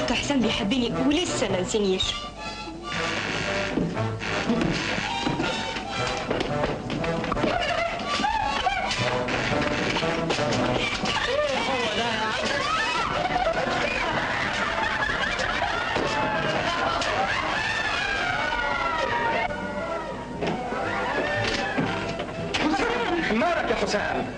دكتور حسام بيحبني ولسه ما نسينيش مالك يا حسام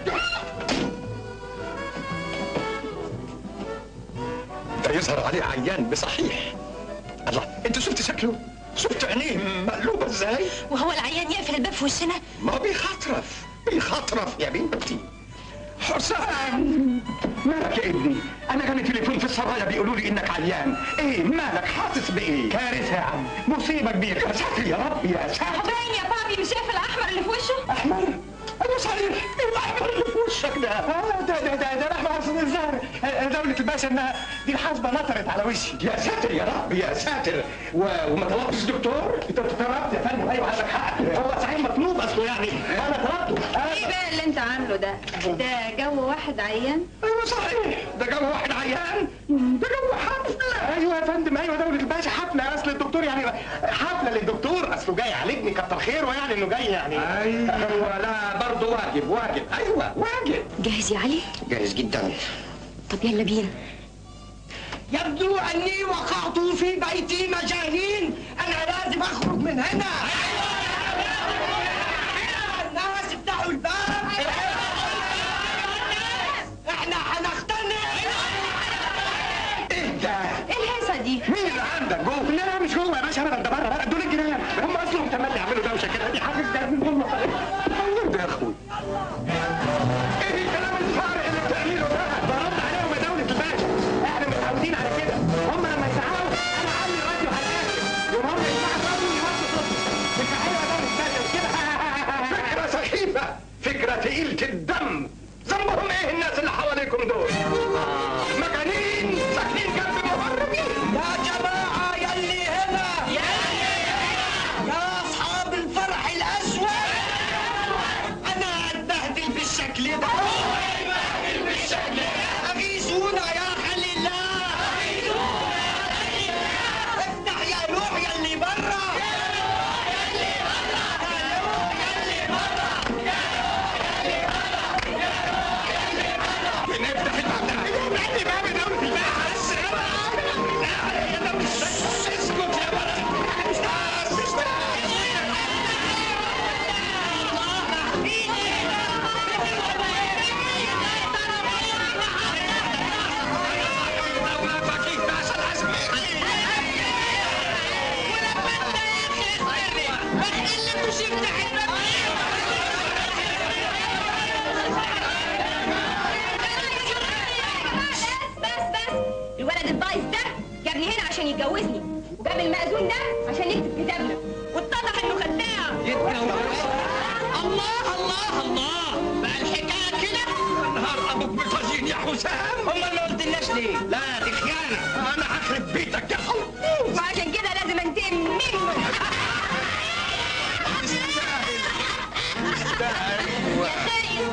ده يظهر عليه عيان بصحيح الله انت شفت شكله شفت عينيه مقلوبه ازاي وهو العيان يقفل الباب في وشنا ما بيخطرف بيخطرف يا بنتي حسام مالك يا ابني انا جاني تليفون في السرايا بيقولوا لي انك عيان ايه مالك حاسس بايه كارثه يا عم مصيبه كبيره يا ساتر يا رب يا ساتر باين يا بابي مش شايف الاحمر اللي في وشه احمر ايوه صحيح ايه الاحمر اللي في وشك ده آه ده ده ده ده الاحمر اصل الزهر دولة الباشا انها دي الحاسبه نطرت على وشي يا ساتر يا رب يا ساتر و... وما طلبتش دكتور انت طلبت يا فندم ايوه عندك حق هو صحيح مطلوب اصله يعني انا طلبته ايه بقى اللي انت عامله ده؟ ده جو واحد عيان؟ ايوه صحيح ده جو واحد عيان ده جو حفله ايوه يا فندم ايوه دولة الباشا حفله اصل الدكتور يعني حفله للدكتور اصله جاي يعالجني كتر خيره يعني انه جاي يعني ايوه لا برضه واجب واجب ايوه واجب جاهز يا علي جاهز جدا طب يلا بينا يبدو أني وقعت في بيتي مجانين أنا لازم أخرج من هنا الناس افتحوا الباب احنا هنختنق ايه ده ايه الهيصه دي؟ مين اللي عندك جوه؟ لا لا مش جوه يا باشا ابدا ده بره بره دول الجيران هم اصلهم تملي يعملوا دوشه كده دي حاجه ده من هم الله ده يا اخوي ايه الكلام الفارغ اللي بتعمله ده؟ برد عليهم يا دوله الباشا احنا متعودين على كده هم لما يزعقوا انا اعلي الراديو على الاخر يوم هم يسمعوا الراديو يمشوا صوتهم مش حلوه يا دوله الباشا مش كده فكره سخيفه فكره تقيله الدم ذنبهم ايه الناس اللي حواليكم دول؟ مجانين ساكنين جنب مهربين يا جماعة يلي هنا يا أصحاب الفرح الأسود أنا أتبهدل بالشكل ده أغيثونا يا خلي الله افتح يا نوح يلي برا بنفتح الباب ده ايوه بنفتح باب دولة الباب اسكت يا بلد بس بس بس الولد البايظ ده جابني هنا عشان يتجوزني وجاب المأذون ده عشان يكتب كتابنا واتضح انه خداع الله الله الله بقى الحكاية كده نهار ابوك بفرجين يا حسام أمال ما قلتلناش ليه؟ لا دي خيانة انا هخرب بيتك يا حب وعشان كده لازم انتقم منه يا خاين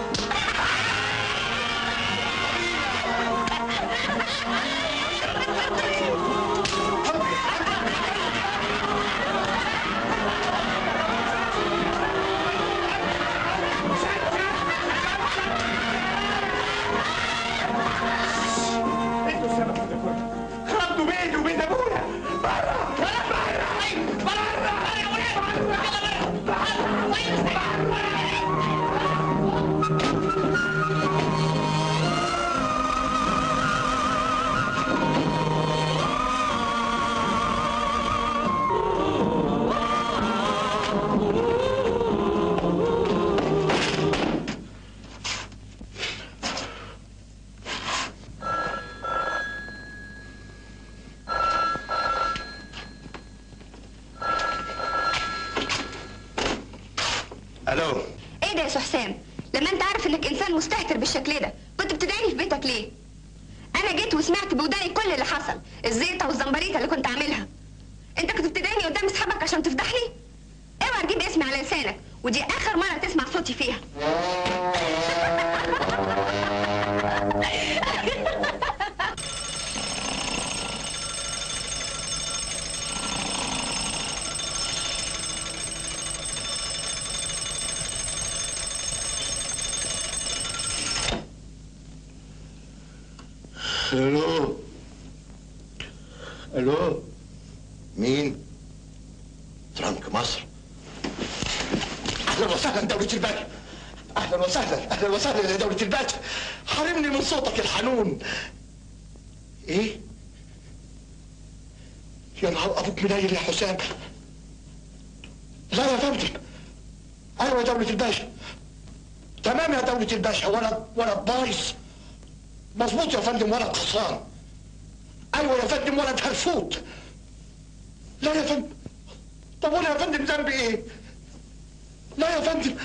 انتوا السبب في ده كله خربتوا بيتي وبين ابويا بره الو ايه ده يا سو حسام لما انت عارف انك انسان مستهتر بالشكل ده كنت بتدعيني في بيتك ليه انا جيت وسمعت بوداني كل اللي حصل الزيطه والزمبريطه اللي كنت عاملها انت كنت بتدعيني قدام اصحابك عشان تفضحني اوعى تجيب اسمي على لسانك ودي اخر مره تسمع صوتي فيها الو الو مين فرانك مصر اهلا وسهلا دولة الباشا اهلا وسهلا اهلا وسهلا يا دولة الباشا حرمني من صوتك الحنون ايه يا نهار ابوك منيل يا حسام لا يا فندم ايوه يا دولة الباشا تمام يا دولة الباشا ولد ولد بايظ مظبوط يا فندم ولد خسران ايوه يا فندم ولد هرفوت لا يا فندم طب وانا يا فندم ذنبي ايه لا يا فندم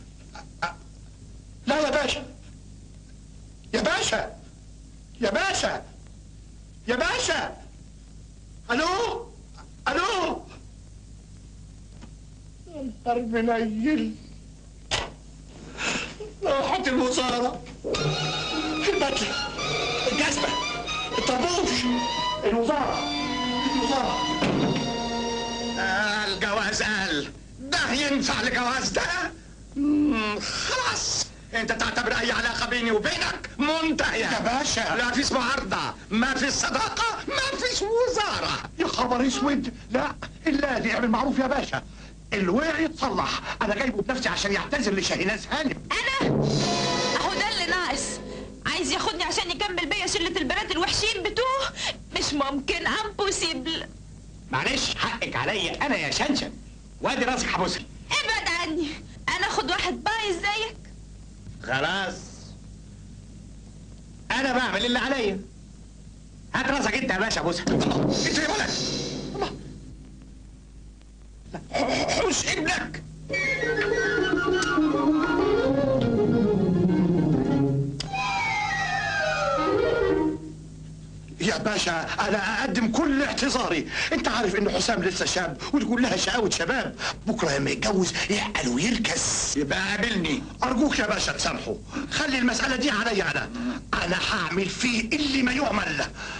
لا يا باشا يا باشا يا باشا يا باشا الو الو نهار منيل راحت الوزارة البدلة الجزمة الطربوش الوزارة الوزارة آه الجواز قال ده ينفع الجواز ده مم، خلاص انت تعتبر اي علاقة بيني وبينك منتهية يا باشا لا فيش معارضة ما فيش صداقة ما فيش وزارة يا خبر اسود لا الا اللي يعمل معروف يا باشا الوعي يتصلح انا جايبه بنفسي عشان يعتذر لشاهيناز هانم انا اهو ده اللي ناقص عايز ياخدني عشان يكمل بيا شلة البنات الوحشين بتوعه مش ممكن امبوسيبل معلش حقك عليا انا يا شنشن وادي راسك حبوسها ابعد عني انا اخد واحد بايظ زيك خلاص انا بعمل اللي عليا هات راسك انت يا باشا ابوسها انت يا ولد الله. لا، حوش ابنك يا باشا انا اقدم كل اعتذاري انت عارف ان حسام لسه شاب ودي كلها شقاوة شباب بكره لما يتجوز يعقل ويركز يبقى قابلني ارجوك يا باشا تسامحه خلي المسألة دي عليا انا انا هعمل فيه اللي ما يعمل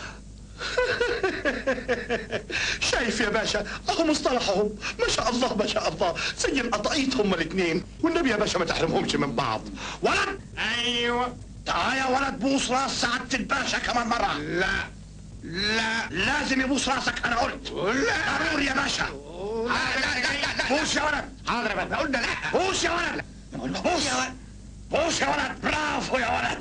شايف يا باشا اهو مصطلحهم ما شاء الله ما شاء الله زي القطايط هما الاثنين والنبي يا باشا ما تحرمهمش من بعض ولد ايوه تعال يا ولد بوس راس سعادة الباشا كمان مرة لا لا لازم يبوس راسك انا قلت لا ضروري يا باشا لا لا لا لا بوس يا ولد حاضر يا باشا قلنا لا بوس يا ولد بوس يا ولد بوس يا ولد برافو يا ولد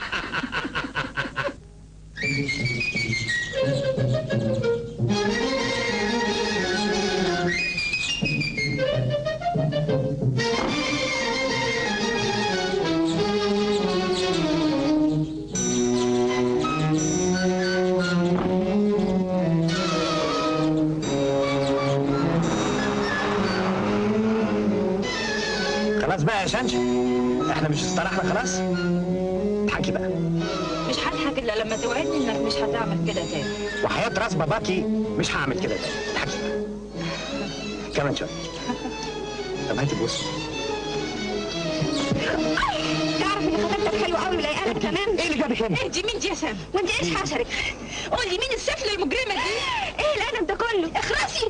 خلاص بقى يا شنشن احنا مش اصطلحنا خلاص اضحكي بقى مش هضحك الا لما توعدني انك مش هتعمل كده تاني وحياة راس باباكي مش هعمل كده تاني اضحكي بقى كمان شوية طب هاتي بص تعرف ان خطيبتك حلوه قوي ولايقالك كمان ايه اللي جابك هنا؟ ايه دي مين دي يا سام وانت ايش حشرك قولي مين السفله المجرمه دي ايه الادب ده كله اخرسي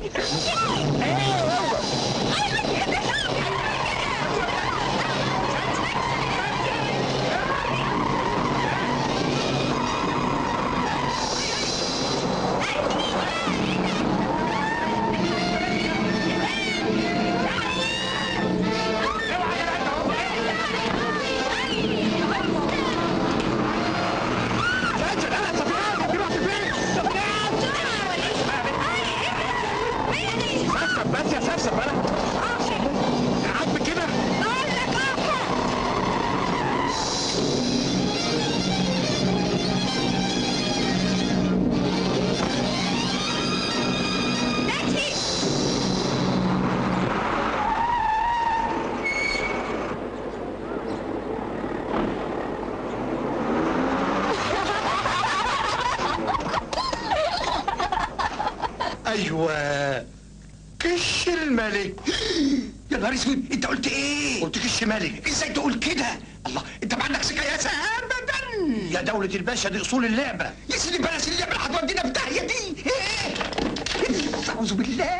سفسف بس يا سفسف انا عاجبك كده؟ ايوه كش الملك يا نهار اسود انت قلت ايه؟ قلت كش ملك ازاي تقول كده؟ الله انت ما عندك سكايات ابدا يا دولة الباشا دي اصول اللعبة يا سيدي بلاش اللعبة اللي هتودينا في داهية دي ايه؟ اعوذ بالله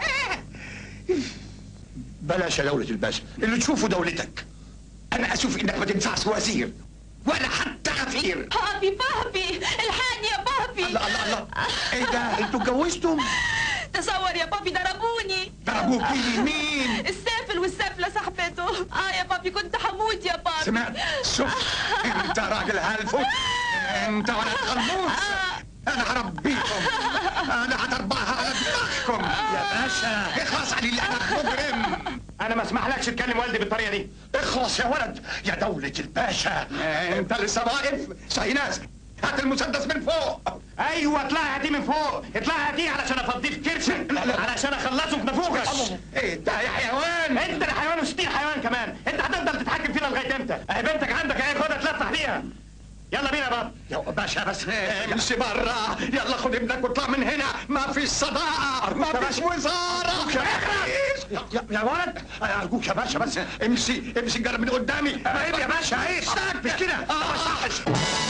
بلاش يا دولة الباشا اللي تشوفه دولتك انا اشوف انك ما تنفعش وزير ولا حتى غفير بابي بابي الحقني يا بابي الله الله الله ايه ده انتوا اتجوزتم تصور يا بابي ضربوني ضربوكي مين السافل والسافلة صاحبته اه يا بابي كنت حموت يا بابي سمعت شوف انت راجل هلفوت انت ولد خلبوس انا هربيكم انا هطربعها على دماغكم يا باشا اخلص علي اللي انا مجرم انا ما اسمحلكش تكلم والدي بالطريقه دي اخلص يا ولد يا دولة الباشا انت لسه واقف شاهيناز هات المسدس من فوق ايوه اطلعي هاتيه من فوق اطلعي هاتيه علشان افضيه في كرشك لا، لا. علشان اخلصه في نافوخك ايه ده يا حيوان انت الحيوان وستين حيوان كمان انت هتفضل تتحكم فينا لغايه امتى اهي بنتك عندك اهي خدها تلفح بيها يلا بينا يا بابا يا باشا بس امشي برا يلا خد ابنك واطلع من هنا ما فيش صداقة ما فيش وزارة يا, يا, يا ولد ارجوك يا باشا بس امشي امشي جرب من قدامي عيب يا باشا عيب مش كده اه ما صحش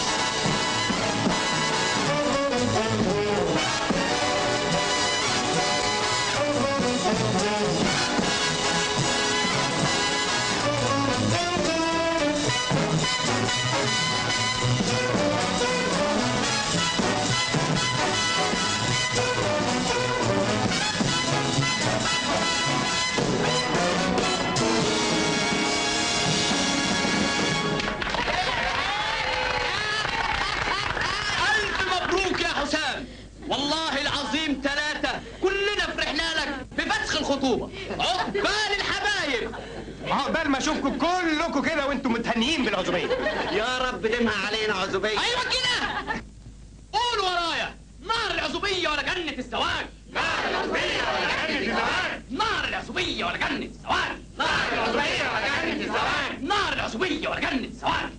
ألف مبروك يا حسام والله العظيم ثلاثة كلنا فرحنا لك بفسخ الخطوبة عقبال الحبايب عقبال ما اشوفكم كلكم كده وانتم متهنيين بالعزوبيه يا رب دمها علينا عزوبية أيوة كده قول ورايا نار العزوبية ولا جنة الزواج نار العزوبية ولا جنة الزواج نار العزوبية ولا جنة الزواج نار العزوبية ولا جنة الزواج نار العزوبية ولا جنة الزواج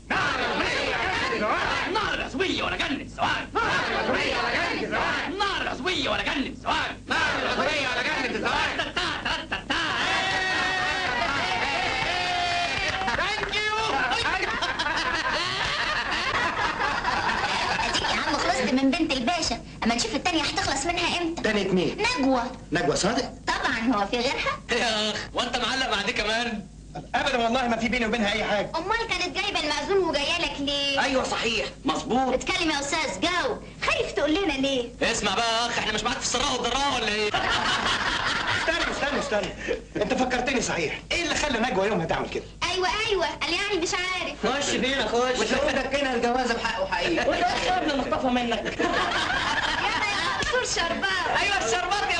نار العزوبية ولا جنة الزواج نار العزوبية ولا جنة الزواج نار العزوبية ولا جنة الزواج نار العزوبية ولا جنة الزواج ثانك يو اديك يا عم خلصت من بنت الباشا اما نشوف التانية هتخلص منها امتى تاني مين نجوى نجوى صادق طبعا هو في غيرها يا اخ وانت معلق مع دي كمان ابدا والله ما في بيني وبينها اي حاجه امال كانت جايبه المأذون وجايه لك ليه ايوه صحيح مظبوط اتكلم يا استاذ جو خايف تقول لنا ليه اسمع بقى يا اخ احنا مش معاك في السراء والضراء ولا ايه استنى استنى استنى انت فكرتني صحيح ايه اللي خلى نجوى يومها تعمل كده ايوه ايوه قال يعني مش عارف خش فينا خش وتلاقوا دكينا الجوازه بحقه حقيقي وده قبل نخطفها منك يلا يا دكتور شربات ايوه الشربات يا